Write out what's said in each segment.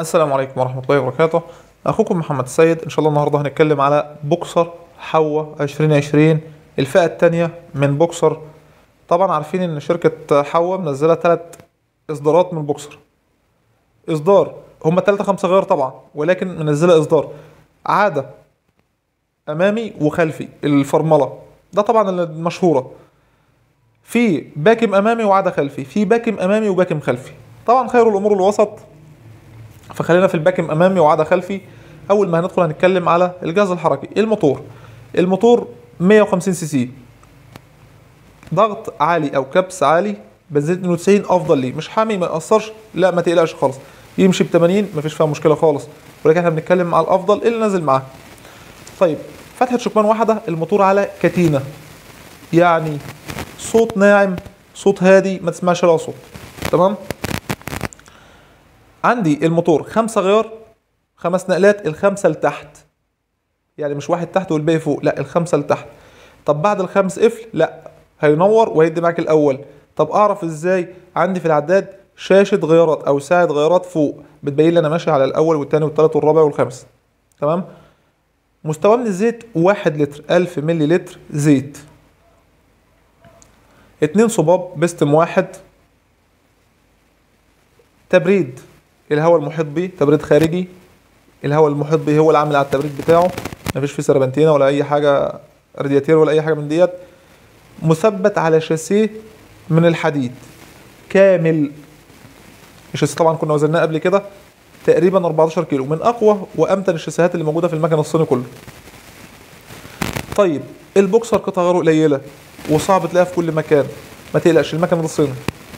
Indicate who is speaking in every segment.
Speaker 1: السلام عليكم ورحمة الله وبركاته أخوكم محمد السيد إن شاء الله النهاردة هنتكلم على بوكسر حوا 2020 الفئة التانية من بوكسر طبعا عارفين إن شركة حوا منزلة تلات إصدارات من بوكسر إصدار هما تلاتة خمسة غير طبعا ولكن منزلة إصدار عادة أمامي وخلفي الفرملة ده طبعا المشهورة في باكم أمامي وعادة خلفي في باكم أمامي وباكم خلفي طبعا خير الأمور الوسط فخلينا في الباكم امامي وعاده خلفي اول ما هندخل هنتكلم على الجهاز الحركي الموتور الموتور 150 سي سي ضغط عالي او كبس عالي بنزين 92 افضل ليه مش حامي ما ياثرش لا ما تقلقش خالص يمشي ب 80 مفيش فيها مشكله خالص ولكن احنا بنتكلم على الافضل اللي نازل معاه طيب فتحه شكمان واحده الموتور على كتينه يعني صوت ناعم صوت هادي ما تسمعش له صوت تمام عندي الموتور خمسة غيار خمس نقلات الخمسة لتحت يعني مش واحد تحت والباقي فوق لا الخمسة لتحت طب بعد الخمس قفل لا هينور وهيدي معاك الاول طب اعرف ازاي عندي في العداد شاشة غيارات او ساعة غيارات فوق بتبين لي انا ماشي على الاول والتاني والتالت والرابع والخامس تمام مستوى من الزيت واحد لتر ألف ملي لتر زيت اتنين صباب بستم واحد تبريد الهواء المحيط بيه تبريد خارجي الهواء المحيط بيه هو اللي عامل على التبريد بتاعه مفيش فيه سربنتينه ولا اي حاجه رادياتير ولا اي حاجه من ديت مثبت على شاسيه من الحديد كامل الشاسيه طبعا كنا وزناه قبل كده تقريبا 14 كيلو من اقوى وامتن الشاسيهات اللي موجوده في المكن الصيني كله طيب البوكسر قطع غيره قليله وصعب تلاقيها في كل مكان ما تقلقش المكن ده صيني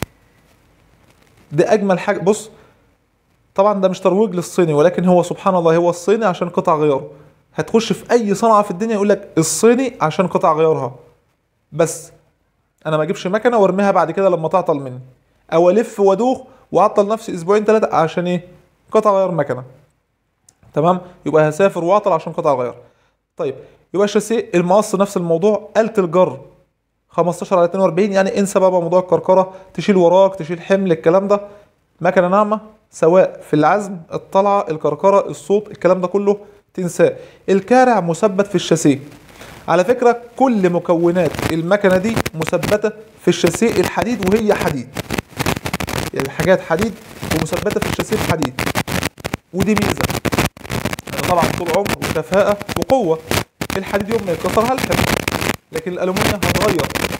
Speaker 1: ده اجمل حاجه بص طبعا ده مش ترويج للصيني ولكن هو سبحان الله هو الصيني عشان قطع غياره هتخش في اي صنعه في الدنيا يقول لك الصيني عشان قطع غيارها بس انا ما اجيبش مكنه وارميها بعد كده لما تعطل مني او الف وادوخ واعطل نفسي اسبوعين ثلاثه عشان ايه قطع غيار مكنه تمام يبقى هسافر واعطل عشان قطع غيار طيب يبقى الشاسيه المقص نفس الموضوع آلة الجر 15 على 42 يعني انسى بقى موضوع الكركره تشيل وراك تشيل حمل الكلام ده مكنه ناعمه سواء في العزم الطلعه الكركره الصوت الكلام ده كله تنساه الكارع مثبت في الشاسيه على فكره كل مكونات المكنه دي مثبته في الشاسيه الحديد وهي حديد يعني الحاجات حديد ومثبته في الشاسيه بحديد ودي ميزه انا طبعا طول عمر وكفاءه وقوه الحديد يوم ما يتكسر هلكم لكن الالومنيوم هتغير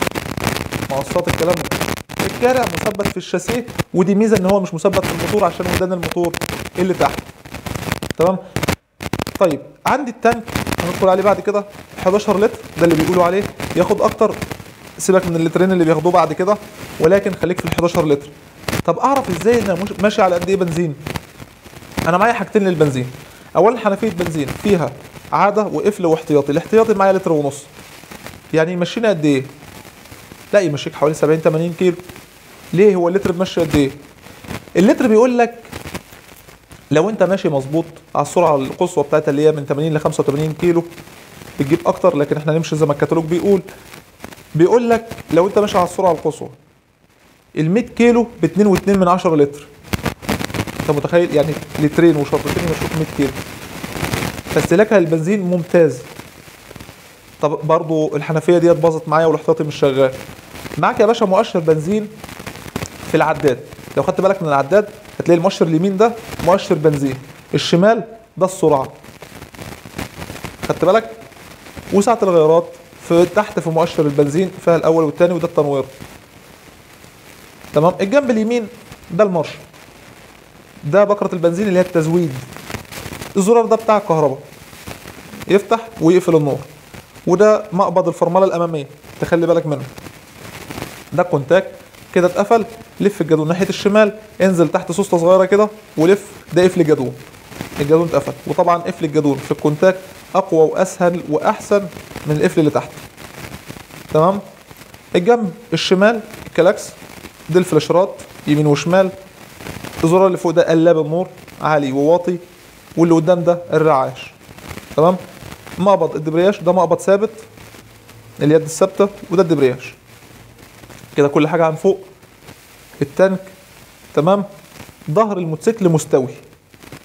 Speaker 1: مقصات الكلام ده الكارع مثبت في الشاسيه ودي ميزه ان هو مش مثبت في الموتور عشان ودان الموتور اللي تحت تمام طيب عندي التانك هندخل عليه بعد كده 11 لتر ده اللي بيقولوا عليه ياخد اكتر سيبك من اللترين اللي بياخدوه بعد كده ولكن خليك في ال 11 لتر طب اعرف ازاي ان أنا ماشي على قد ايه بنزين انا معايا حاجتين للبنزين اولا حنفيه بنزين فيها عاده وقفل واحتياطي الاحتياطي معايا لتر ونص يعني يمشينا قد ايه لا يمشيك حوالي 70 80 كيلو ليه هو اللتر بيمشي قد ايه اللتر بيقول لك لو انت ماشي مظبوط على السرعه القصوى بتاعتها اللي هي من 80 ل 85 كيلو بتجيب اكتر لكن احنا نمشي زي ما الكتالوج بيقول بيقول لك لو انت ماشي على السرعه القصوى ال 100 كيلو ب 2.2 من 10 لتر انت متخيل يعني لترين وشرطتين يمشوك 100 كيلو فاستهلاكها للبنزين ممتاز طب برضو الحنفيه ديت باظت معايا والاحتياطي مش شغال معاك يا باشا مؤشر بنزين في العداد لو خدت بالك من العداد هتلاقي المؤشر اليمين ده مؤشر بنزين الشمال ده السرعه خدت بالك وسعه الغيارات في تحت في مؤشر البنزين فيها الاول والثاني وده التنوير تمام الجنب اليمين ده المارش ده بكره البنزين اللي هي التزويد الزرار ده بتاع الكهرباء يفتح ويقفل النور وده مقبض الفرمله الاماميه تخلي بالك منه ده كونتاك كده اتقفل لف الجدون ناحيه الشمال انزل تحت سوسته صغيره كده ولف ده قفل الجدون الجدون اتقفل وطبعا قفل الجدون في الكونتاك اقوى واسهل واحسن من القفل اللي تحت تمام الجنب الشمال الكلاكس دي الفلاشرات يمين وشمال الزرار اللي فوق ده قلاب النور عالي وواطي واللي قدام ده الرعاش تمام مقبض الدبرياج ده مقبض ثابت اليد الثابته وده الدبرياج كده كل حاجه عن فوق التانك تمام ظهر الموتوسيكل مستوي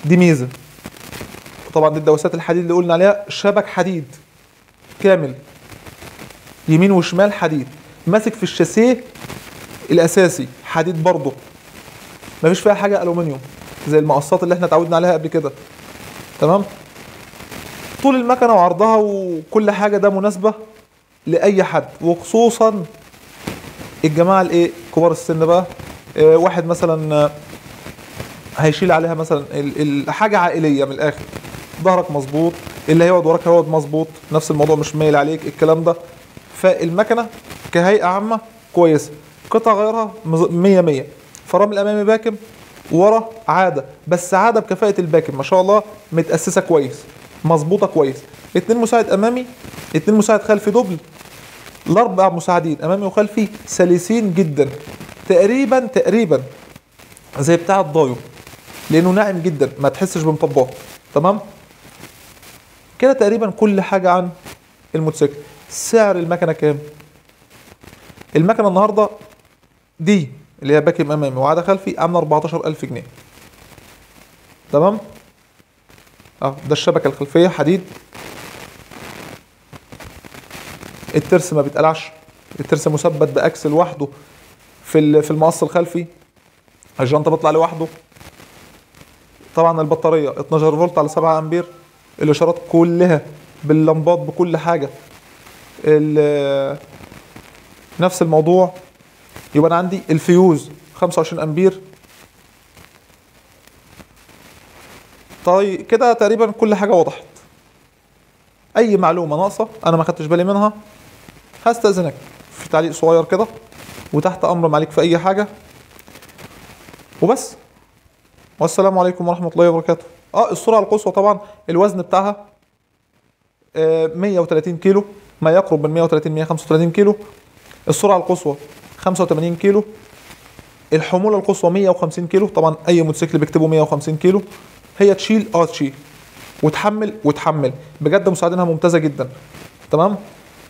Speaker 1: دي ميزه طبعا دي الدواسات الحديد اللي قلنا عليها شبك حديد كامل يمين وشمال حديد ماسك في الشاسيه الاساسي حديد برضه مفيش فيها حاجه الومنيوم زي المقصات اللي احنا اتعودنا عليها قبل كده تمام طول المكنه وعرضها وكل حاجه ده مناسبه لاي حد وخصوصا الجماعه الايه كبار السن بقى آه، واحد مثلا آه، هيشيل عليها مثلا ال- ال- حاجه عائليه من الاخر ظهرك مظبوط اللي هيقعد وراك هيقعد مظبوط نفس الموضوع مش مايل عليك الكلام ده فالمكنه كهيئه عامه كويسه قطع غيرها مز- 100 100 فرامل الامامي باكم ورا عاده بس عاده بكفاءه الباكم ما شاء الله متاسسه كويس مظبوطه كويس اتنين مساعد امامي اتنين مساعد خلفي دبل الاربع مساعدين امامي وخلفي سلسين جدا تقريبا تقريبا زي بتاع الضايو لانه ناعم جدا ما تحسش بمطبات تمام كده تقريبا كل حاجه عن الموتوسيكل سعر المكنه كام المكنه النهارده دي اللي هي باكم امامي وعاده خلفي عامله 14000 جنيه تمام اه ده الشبكه الخلفيه حديد الترس ما بيتقلعش الترس مثبت باكس لوحده في ال- في المقص الخلفي الجنطه بيطلع لوحده طبعا البطاريه 12 فولت على 7 امبير الاشارات كلها باللمبات بكل حاجه ال- نفس الموضوع يبقى انا عندي الفيوز 25 امبير طيب كده تقريبا كل حاجه وضحت اي معلومه ناقصه انا ما خدتش بالي منها هستاذنك في تعليق صغير كده وتحت امر معليك في اي حاجه وبس والسلام عليكم ورحمه الله وبركاته اه السرعه القصوى طبعا الوزن بتاعها آه، 130 كيلو ما يقرب من 130 135 كيلو السرعه القصوى 85 كيلو الحموله القصوى 150 كيلو طبعا اي موتوسيكل بيكتبوا 150 كيلو هي تشيل اه تشيل وتحمل وتحمل بجد مساعدينها ممتازه جدا تمام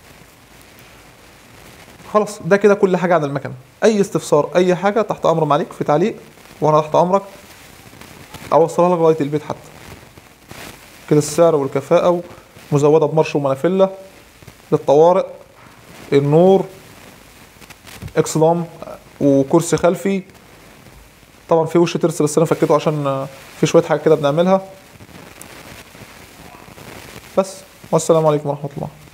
Speaker 1: خلاص ده كده كل حاجه عن المكنه اي استفسار اي حاجه تحت امر معليك في تعليق وانا تحت امرك اوصلها لك لغايه البيت حتى كده السعر والكفاءه مزوده بمرش ومنافله للطوارئ النور اكسلام وكرسي خلفي طبعا في وش ترس بس انا فكيته عشان في شويه حاجه كده بنعملها بس والسلام عليكم ورحمه الله